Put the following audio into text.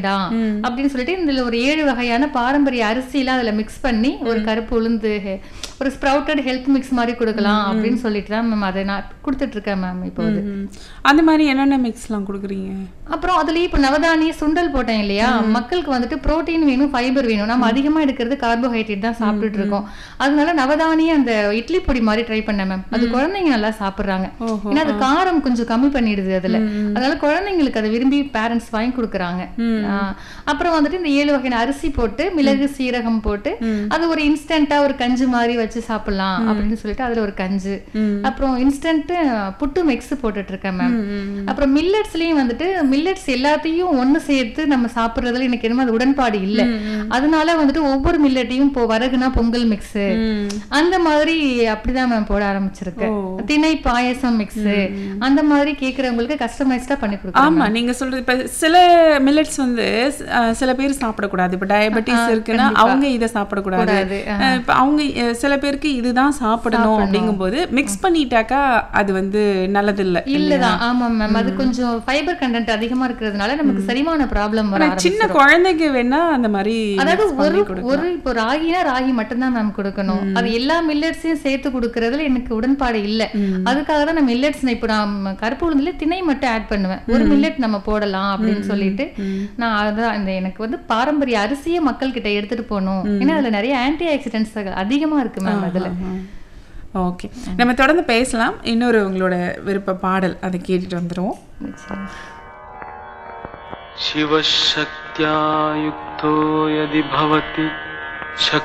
வேண்டாம் அப்படின்னு சொல்லிட்டு இதுல ஒரு ஏழு வகையான பாரம்பரிய அரிசிலாம் அதுல மிக்ஸ் பண்ணி ஒரு கருப்பு உளுந்து ஹெ- ஒரு ஸ்ப்ரவுட்டட் ஹெல்த் மிக்ஸ் மாதிரி கொடுக்கலாம் அப்படின்னு சொல்லிட்டு தான் மேம் அதை நான் கொடுத்துட்டு இருக்கேன் மேம் இப்போ அது ம். அந்த மாதிரி என்னென்ன மிக்ஸ்லாம் கொடுக்குறீங்க அப்புறம் அதுலயே இப்போ நவதானிய சுண்டல் போட்டேன் இல்லையா மக்களுக்கு வந்துட்டு புரோட்டீன் வேணும் ஃபைபர் வேணும் நம்ம அதிகமா எடுக்கிறது கார்போஹைட்ரேட் தான் சாப்பிட்டுட்டு இருக்கோம் அதனால நவதானிய அந்த இட்லி பொடி மாதிரி ட்ரை பண்ணேன் மேம் அது குழந்தைங்க நல்லா சாப்பிடுறாங்க ஓஹோ, ஏன்னா அது காரம் கொஞ்சம் கம்மி பண்ணிடுது அதுல அதனால குழந்தைங்களுக்கு அதை விரும்பி பேரண்ட்ஸ் வாங்கி கொடுக்குறாங்க ஆ, அப்புறம் வந்துட்டு இந்த ஏழு வகையான அரிசி போட்டு மிளகு சீரகம் போட்டு அது ஒரு இன்ஸ்டன்ட்டா ஒரு கஞ்சி மாதிரி வச்சு சாப்பிடலாம் அப்படின்னு சொல்லிட்டு அதுல ஒரு கஞ்சி அப்புறம் இன்ஸ்டன்ட் புட்டு மிக்ஸ் போட்டுட்டு இருக்கேன் மேம் அப்புறம் மில்லட்ஸ்லயும் வந்துட்டு மில்லட்ஸ் எல்லாத்தையும் ஒண்ணு சேர்த்து நம்ம சாப்பிடுறதுல எனக்கு என்னமோ அது உடன்பாடு இல்ல அதனால வந்துட்டு ஒவ்வொரு மில்லட்டையும் இப்போ வரகுனா பொங்கல் மிக்ஸ் ம். அந்த மாதிரி அப்படிதான் மேம் போட ஆரம்பிச்சிருக்கேன் திணை பாயசம் மிக்ஸ் அந்த மாதிரி கேக்குறவங்களுக்கு கஸ்டமைஸ்டா பண்ணி கொடுக்குறேன் ஆமா நீங்க சொல்றது இப்ப சில மில்லட்ஸ் வந்து அஹ், சில பேர் சாப்பிடக்கூடாது இப்ப டயபெட்டிஸ் இருக்குன்னா அவங்க இதை சாப்பிடக்கூடாது கூடாது, அஹ், இப்ப அவங்க அஹ், சில பேருக்கு இதுதான் சாப்பிடணும் அப்படிங்கும்போது மிக்ஸ் பண்ணிட்டாக்கா அது வந்து நல்லது இல்ல இல்லதான் ஆமா மேம் அது கொஞ்சம் ஃபைபர் கண்டென்ட் அதிகமா இருக்கிறதுனால நமக்கு செரிமான ப்ராப்ளம் வர சின்ன குழந்தைக்கு வேணா அந்த மாதிரி அதாவது mix பண்ணி ஒரு கொடுக்கலாம். ஒரு இப்போ ராகினா ராகி மட்டும்தான் மேம் கொடுக்கணும் அது எல்லா மில்லட்ஸையும் சேர்த்து கொடுக்கறதுல எனக்கு உடன்பாடு இல்ல அதுக்காக தான் நான் மில்லட்ஸ் இப்போ நான் கருப்பு உளுந்துல திணை மட்டும் ஆட் பண்ணுவேன் ஒரு மில்லட் நம்ம போடலாம் அப்படின்னு சொல்லிட்டு நான் அதான் இந்த எனக்கு வந்து பாரம்பரிய அரிசியை மக்கள் கிட்ட எடுத்துட்டு போகணும் ஏன்னா அதுல நிறைய ஆன்டி ஆக்சிடென்ட்ஸ் அதிகமா இருக்கு மேம் அதுல ஓகே நம்ம தொடர்ந்து பேசலாம் இன்னொரு உங்களோட விருப்ப பாடல் அதை கேட்டுட்டு வந்துருவோம் நிச்சயமா. शिवशक्त्या युक्तो यदि भवति शक्